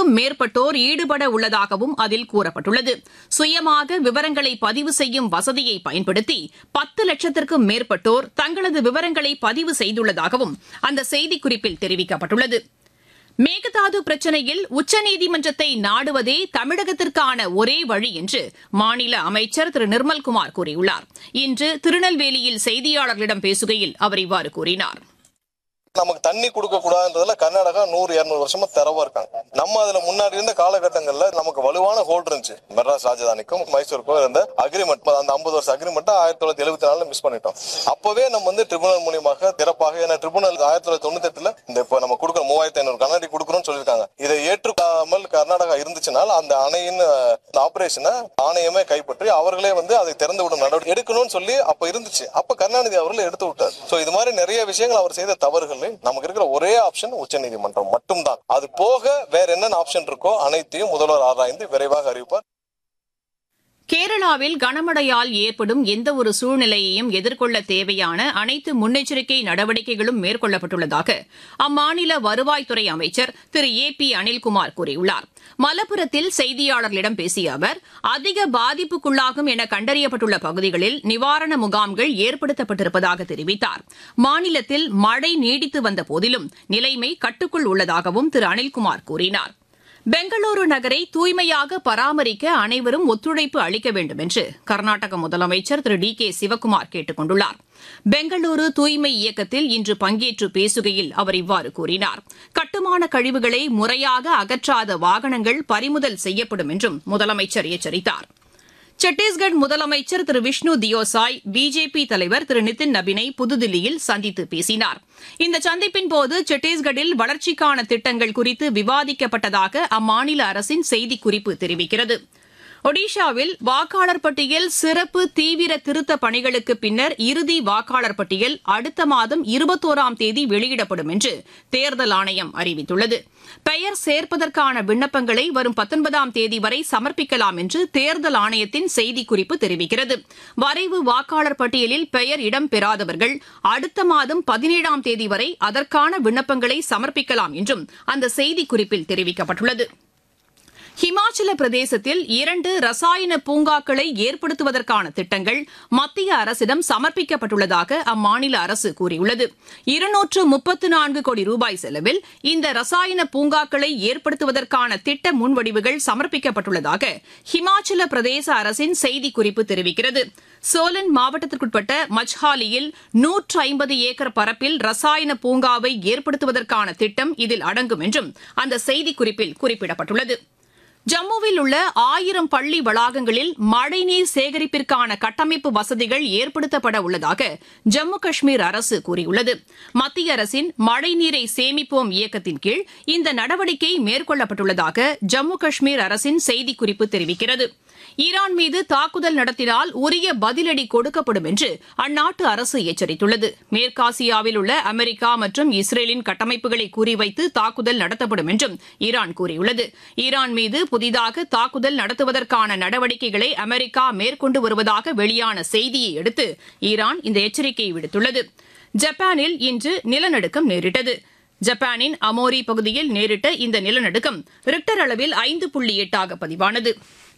லட்சத்திற்கும் மேற்பட்டோர் ஈடுபட உள்ளதாகவும் அதில் கூறப்பட்டுள்ளது சுயமாக விவரங்களை பதிவு செய்யும் வசதியை பயன்படுத்தி பத்து லட்சத்திற்கும் மேற்பட்டோர் தங்களது விவரங்களை பதிவு செய்துள்ளதாகவும் அந்த செய்திக்குறிப்பில் தெரிவிக்கப்பட்டுள்ளது மேகதாது பிரச்சினையில் உச்சநீதிமன்றத்தை நாடுவதே தமிழகத்திற்கான ஒரே வழி என்று மாநில அமைச்சர் திரு நிர்மல்குமார் கூறியுள்ளார் இன்று திருநெல்வேலியில் செய்தியாளர்களிடம் பேசுகையில் அவர் இவ்வாறு கூறினார் நமக்கு தண்ணி கொடுக்க கூடாதுன்றதுல கர்நாடகா நூறு இருநூறு வருஷமா தெரவா இருக்காங்க நம்ம அதுல முன்னாடி இருந்த காலகட்டங்கள்ல நமக்கு வலுவான ஹோல்ட் இருந்துச்சு மெட்ராஸ் ராஜதானிக்கும் மைசூருக்கும் இருந்த அக்ரிமெண்ட் அந்த ஐம்பது வருஷம் அக்ரிமெண்ட் ஆயிரத்தி தொள்ளாயிரத்தி எழுபத்தி நாலுல மிஸ் பண்ணிட்டோம் அப்பவே நம்ம வந்து ட்ரிபுனல் மூலியமாக திறப்பாக ஏன்னா ட்ரிபுனல் ஆயிரத்தி தொள்ளாயிரத்தி தொண்ணூத்தி எட்டுல இந்த இப்ப நம்ம கொடுக்குற மூவாயிரத்தி ஐநூறு கண்ணாடி கொடுக்குறோம்னு சொல்லியிருக்காங்க இதை ஏற்றுக்காமல் கர்நாடகா இருந்துச்சுனால் அந்த அணையின் ஆபரேஷனை ஆணையமே கைப்பற்றி அவர்களே வந்து அதை திறந்து விடும் நடவடிக்கை எடுக்கணும்னு சொல்லி அப்ப இருந்துச்சு அப்ப கருணாநிதி அவர்கள் எடுத்து விட்டார் சோ இது மாதிரி நிறைய விஷயங்கள் அவர் செய்த தவறுகள் நமக்கு இருக்கிற ஒரே ஆப்ஷன் உச்சநீதிமன்றம் மட்டும்தான் அது போக வேற என்னென்ன ஆப்ஷன் இருக்கோ அனைத்தையும் முதல்வர் ஆராய்ந்து விரைவாக அறிவிப்பார் கேரளாவில் கனமழையால் ஏற்படும் எந்தவொரு சூழ்நிலையையும் எதிர்கொள்ள தேவையான அனைத்து முன்னெச்சரிக்கை நடவடிக்கைகளும் மேற்கொள்ளப்பட்டுள்ளதாக அம்மாநில வருவாய்த்துறை அமைச்சர் திரு ஏ பி அனில்குமார் கூறியுள்ளார் மலப்புரத்தில் செய்தியாளர்களிடம் பேசிய அவர் அதிக பாதிப்புக்குள்ளாகும் என கண்டறியப்பட்டுள்ள பகுதிகளில் நிவாரண முகாம்கள் ஏற்படுத்தப்பட்டிருப்பதாக தெரிவித்தார் மாநிலத்தில் மழை நீடித்து வந்த போதிலும் நிலைமை கட்டுக்குள் உள்ளதாகவும் திரு அனில்குமார் கூறினார் பெங்களூரு நகரை தூய்மையாக பராமரிக்க அனைவரும் ஒத்துழைப்பு அளிக்க வேண்டும் என்று கர்நாடக முதலமைச்சர் திரு டி கே சிவக்குமார் கேட்டுக் கொண்டுள்ளார் பெங்களூரு தூய்மை இயக்கத்தில் இன்று பங்கேற்று பேசுகையில் அவர் இவ்வாறு கூறினார் கட்டுமான கழிவுகளை முறையாக அகற்றாத வாகனங்கள் பறிமுதல் செய்யப்படும் என்றும் முதலமைச்சர் எச்சரித்தார் சத்தீஸ்கர் முதலமைச்சர் திரு விஷ்ணு தியோசாய் பிஜேபி தலைவர் திரு நிதின் நபினை புதுதில்லியில் சந்தித்து பேசினார் இந்த சந்திப்பின் போது சத்தீஸ்கரில் வளர்ச்சிக்கான திட்டங்கள் குறித்து விவாதிக்கப்பட்டதாக அம்மாநில அரசின் செய்திக்குறிப்பு தெரிவிக்கிறது ஒடிஷாவில் வாக்காளர் பட்டியல் சிறப்பு தீவிர திருத்த பணிகளுக்கு பின்னர் இறுதி வாக்காளர் பட்டியல் அடுத்த மாதம் இருபத்தோராம் தேதி வெளியிடப்படும் என்று தேர்தல் ஆணையம் அறிவித்துள்ளது பெயர் சேர்ப்பதற்கான விண்ணப்பங்களை வரும் பத்தொன்பதாம் தேதி வரை சமர்ப்பிக்கலாம் என்று தேர்தல் ஆணையத்தின் செய்திக்குறிப்பு தெரிவிக்கிறது வரைவு வாக்காளர் பட்டியலில் பெயர் இடம்பெறாதவர்கள் அடுத்த மாதம் பதினேழாம் தேதி வரை அதற்கான விண்ணப்பங்களை சமர்ப்பிக்கலாம் என்றும் அந்த செய்திக்குறிப்பில் தெரிவிக்கப்பட்டுள்ளது ஹிமாச்சல பிரதேசத்தில் இரண்டு ரசாயன பூங்காக்களை ஏற்படுத்துவதற்கான திட்டங்கள் மத்திய அரசிடம் சமர்ப்பிக்கப்பட்டுள்ளதாக அம்மாநில அரசு கூறியுள்ளது இருநூற்று முப்பத்து நான்கு கோடி ரூபாய் செலவில் இந்த ரசாயன பூங்காக்களை ஏற்படுத்துவதற்கான திட்ட முன்வடிவுகள் சமர்ப்பிக்கப்பட்டுள்ளதாக ஹிமாச்சல பிரதேச அரசின் செய்திக்குறிப்பு தெரிவிக்கிறது சோலன் மாவட்டத்திற்குட்பட்ட மச்ஹாலியில் நூற்று ஐம்பது ஏக்கர் பரப்பில் ரசாயன பூங்காவை ஏற்படுத்துவதற்கான திட்டம் இதில் அடங்கும் என்றும் அந்த செய்திக்குறிப்பில் குறிப்பிடப்பட்டுள்ளது ஜம்முவில் உள்ள ஆயிரம் பள்ளி வளாகங்களில் மழைநீர் சேகரிப்பிற்கான கட்டமைப்பு வசதிகள் ஏற்படுத்தப்பட உள்ளதாக ஜம்மு காஷ்மீர் அரசு கூறியுள்ளது மத்திய அரசின் மழைநீரை சேமிப்போம் இயக்கத்தின் கீழ் இந்த நடவடிக்கை மேற்கொள்ளப்பட்டுள்ளதாக ஜம்மு காஷ்மீர் அரசின் செய்திக்குறிப்பு தெரிவிக்கிறது ஈரான் மீது தாக்குதல் நடத்தினால் உரிய பதிலடி கொடுக்கப்படும் என்று அந்நாட்டு அரசு எச்சரித்துள்ளது மேற்காசியாவில் உள்ள அமெரிக்கா மற்றும் இஸ்ரேலின் கட்டமைப்புகளை குறிவைத்து தாக்குதல் நடத்தப்படும் என்றும் ஈரான் கூறியுள்ளது ஈரான் மீது புதிதாக தாக்குதல் நடத்துவதற்கான நடவடிக்கைகளை அமெரிக்கா மேற்கொண்டு வருவதாக வெளியான செய்தியை அடுத்து ஈரான் இந்த எச்சரிக்கையை விடுத்துள்ளது ஜப்பானில் இன்று நிலநடுக்கம் நேரிட்டது ஜப்பானின் அமோரி பகுதியில் நேரிட்ட இந்த நிலநடுக்கம் ரிக்டர் அளவில் ஐந்து புள்ளி எட்டாக பதிவானது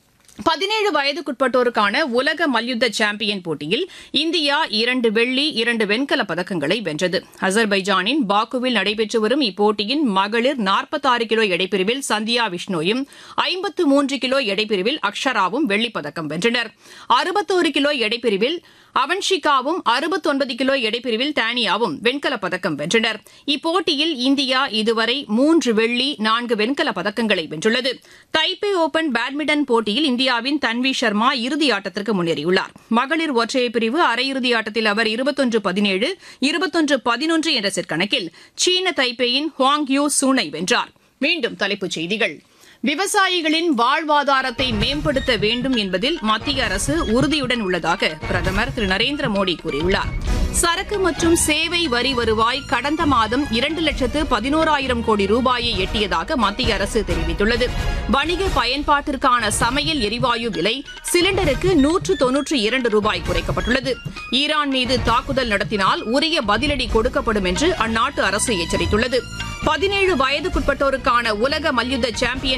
பதினேழு வயதுக்குட்பட்டோருக்கான உலக மல்யுத்த சாம்பியன் போட்டியில் இந்தியா இரண்டு வெள்ளி இரண்டு வெண்கலப் பதக்கங்களை வென்றது அசர்பைஜானின் பாக்குவில் நடைபெற்று வரும் இப்போட்டியின் மகளிர் நாற்பத்தாறு கிலோ எடைப்பிரிவில் சந்தியா விஷ்ணோயும் ஐம்பத்து மூன்று கிலோ எடைப்பிரிவில் அக்ஷராவும் வெள்ளிப் பதக்கம் வென்றனர் அறுபத்தோரு கிலோ எடைப்பிரிவில் அவன்ஷிகாவும் அறுபத்தொன்பது கிலோ எடைப்பிரிவில் டானியாவும் வெண்கலப் பதக்கம் வென்றனர் இப்போட்டியில் இந்தியா இதுவரை மூன்று வெள்ளி நான்கு வெண்கலப் பதக்கங்களை வென்றுள்ளது தைப்பே ஓபன் பேட்மிண்டன் போட்டியில் இந்தியாவின் தன்வி சர்மா இறுதி ஆட்டத்திற்கு முன்னேறியுள்ளார் மகளிர் ஒற்றையர் பிரிவு அரையிறுதி ஆட்டத்தில் அவர் இருபத்தொன்று பதினேழு இருபத்தொன்று பதினொன்று என்ற செட் கணக்கில் சீன தைப்பேயின் ஹுவாங் யூ சூனை வென்றார் மீண்டும் தலைப்புச் செய்திகள் விவசாயிகளின் வாழ்வாதாரத்தை மேம்படுத்த வேண்டும் என்பதில் மத்திய அரசு உறுதியுடன் உள்ளதாக பிரதமர் திரு நரேந்திர மோடி கூறியுள்ளார் சரக்கு மற்றும் சேவை வரி வருவாய் கடந்த மாதம் இரண்டு லட்சத்து பதினோராயிரம் கோடி ரூபாயை எட்டியதாக மத்திய அரசு தெரிவித்துள்ளது வணிக பயன்பாட்டிற்கான சமையல் எரிவாயு விலை சிலிண்டருக்கு நூற்று தொன்னூற்று இரண்டு ரூபாய் குறைக்கப்பட்டுள்ளது ஈரான் மீது தாக்குதல் நடத்தினால் உரிய பதிலடி கொடுக்கப்படும் என்று அந்நாட்டு அரசு எச்சரித்துள்ளது பதினேழு வயதுக்குட்பட்டோருக்கான உலக மல்யுத்த சாம்பியன்